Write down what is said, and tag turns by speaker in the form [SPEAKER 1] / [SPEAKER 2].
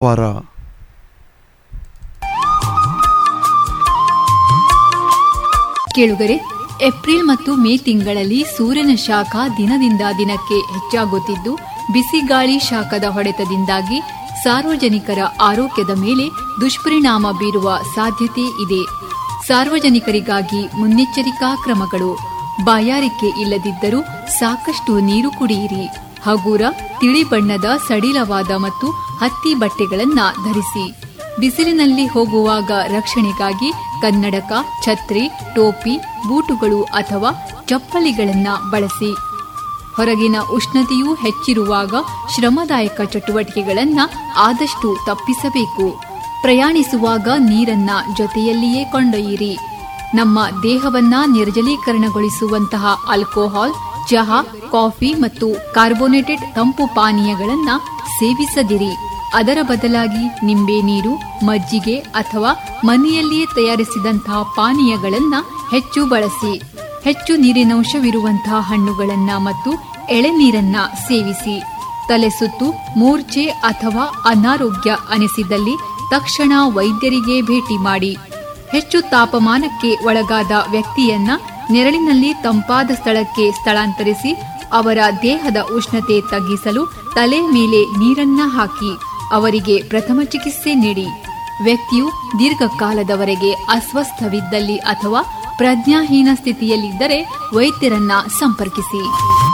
[SPEAKER 1] ವ್ಯಾಪಾರ
[SPEAKER 2] ಕೇಳುಗರೆ ಏಪ್ರಿಲ್ ಮತ್ತು ಮೇ ತಿಂಗಳಲ್ಲಿ ಸೂರ್ಯನ ಶಾಖ ದಿನದಿಂದ ದಿನಕ್ಕೆ ಹೆಚ್ಚಾಗುತ್ತಿದ್ದು ಬಿಸಿಗಾಳಿ ಶಾಖದ ಹೊಡೆತದಿಂದಾಗಿ ಸಾರ್ವಜನಿಕರ ಆರೋಗ್ಯದ ಮೇಲೆ ದುಷ್ಪರಿಣಾಮ ಬೀರುವ ಸಾಧ್ಯತೆ ಇದೆ ಸಾರ್ವಜನಿಕರಿಗಾಗಿ ಮುನ್ನೆಚ್ಚರಿಕಾ ಕ್ರಮಗಳು ಬಾಯಾರಿಕೆ ಇಲ್ಲದಿದ್ದರೂ ಸಾಕಷ್ಟು ನೀರು ಕುಡಿಯಿರಿ ಹಗೂರ ತಿಳಿ ಬಣ್ಣದ ಸಡಿಲವಾದ ಮತ್ತು ಹತ್ತಿ ಬಟ್ಟೆಗಳನ್ನ ಧರಿಸಿ ಬಿಸಿಲಿನಲ್ಲಿ ಹೋಗುವಾಗ ರಕ್ಷಣೆಗಾಗಿ ಕನ್ನಡಕ ಛತ್ರಿ ಟೋಪಿ ಬೂಟುಗಳು ಅಥವಾ ಚಪ್ಪಲಿಗಳನ್ನ ಬಳಸಿ ಹೊರಗಿನ ಉಷ್ಣತೆಯೂ ಹೆಚ್ಚಿರುವಾಗ ಶ್ರಮದಾಯಕ ಚಟುವಟಿಕೆಗಳನ್ನ ಆದಷ್ಟು ತಪ್ಪಿಸಬೇಕು ಪ್ರಯಾಣಿಸುವಾಗ ನೀರನ್ನ ಜೊತೆಯಲ್ಲಿಯೇ ಕೊಂಡೊಯ್ಯಿರಿ ನಮ್ಮ ದೇಹವನ್ನ ನಿರ್ಜಲೀಕರಣಗೊಳಿಸುವಂತಹ ಆಲ್ಕೋಹಾಲ್ ಚಹಾ ಕಾಫಿ ಮತ್ತು ಕಾರ್ಬೋನೇಟೆಡ್ ತಂಪು ಪಾನೀಯಗಳನ್ನ ಸೇವಿಸದಿರಿ ಅದರ ಬದಲಾಗಿ ನಿಂಬೆ ನೀರು ಮಜ್ಜಿಗೆ ಅಥವಾ ಮನೆಯಲ್ಲಿಯೇ ತಯಾರಿಸಿದಂತಹ ಪಾನೀಯಗಳನ್ನ ಹೆಚ್ಚು ಬಳಸಿ ಹೆಚ್ಚು ನೀರಿನಂಶವಿರುವಂತಹ ಹಣ್ಣುಗಳನ್ನ ಮತ್ತು ಎಳೆನೀರನ್ನ ಸೇವಿಸಿ ತಲೆ ಸುತ್ತು ಮೂರ್ಛೆ ಅಥವಾ ಅನಾರೋಗ್ಯ ಅನಿಸಿದಲ್ಲಿ ತಕ್ಷಣ ವೈದ್ಯರಿಗೆ ಭೇಟಿ ಮಾಡಿ ಹೆಚ್ಚು ತಾಪಮಾನಕ್ಕೆ ಒಳಗಾದ ವ್ಯಕ್ತಿಯನ್ನ ನೆರಳಿನಲ್ಲಿ ತಂಪಾದ ಸ್ಥಳಕ್ಕೆ ಸ್ಥಳಾಂತರಿಸಿ ಅವರ ದೇಹದ ಉಷ್ಣತೆ ತಗ್ಗಿಸಲು ತಲೆ ಮೇಲೆ ನೀರನ್ನ ಹಾಕಿ ಅವರಿಗೆ ಪ್ರಥಮ ಚಿಕಿತ್ಸೆ ನೀಡಿ ವ್ಯಕ್ತಿಯು ದೀರ್ಘಕಾಲದವರೆಗೆ ಅಸ್ವಸ್ಥವಿದ್ದಲ್ಲಿ ಅಥವಾ ಪ್ರಜ್ಞಾಹೀನ ಸ್ಥಿತಿಯಲ್ಲಿದ್ದರೆ ವೈದ್ಯರನ್ನ ಸಂಪರ್ಕಿಸಿ